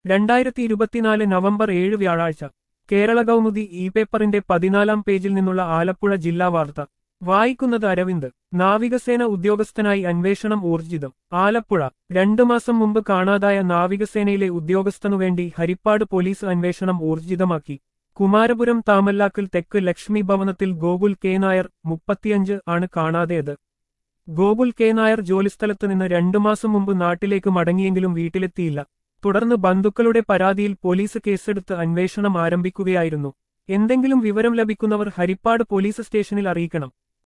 രണ്ടായിരത്തി ഇരുപത്തിനാല് നവംബർ ഏഴ് വ്യാഴാഴ്ച കേരള കൗമുദി ഇ പേപ്പറിന്റെ പതിനാലാം പേജിൽ നിന്നുള്ള ആലപ്പുഴ ജില്ലാ വാർത്ത വായിക്കുന്നത് അരവിന്ദ് നാവികസേന ഉദ്യോഗസ്ഥനായി അന്വേഷണം ഊർജിതം ആലപ്പുഴ രണ്ടു മാസം മുമ്പ് കാണാതായ നാവികസേനയിലെ ഉദ്യോഗസ്ഥനുവേണ്ടി ഹരിപ്പാട് പോലീസ് അന്വേഷണം ഊർജിതമാക്കി കുമാരപുരം താമല്ലാക്കൽ തെക്ക് ലക്ഷ്മി ഭവനത്തിൽ ഗോകുൽ കെ നായർ മുപ്പത്തിയഞ്ച് ആണ് കാണാതെയത് ഗോകുൽ കെ നായർ ജോലിസ്ഥലത്ത് നിന്ന് രണ്ടു മാസം മുമ്പ് നാട്ടിലേക്ക് മടങ്ങിയെങ്കിലും വീട്ടിലെത്തിയില്ല തുടർന്ന് ബന്ധുക്കളുടെ പരാതിയിൽ പോലീസ് കേസെടുത്ത് അന്വേഷണം ആരംഭിക്കുകയായിരുന്നു എന്തെങ്കിലും വിവരം ലഭിക്കുന്നവർ ഹരിപ്പാട് പോലീസ് സ്റ്റേഷനിൽ അറിയിക്കണം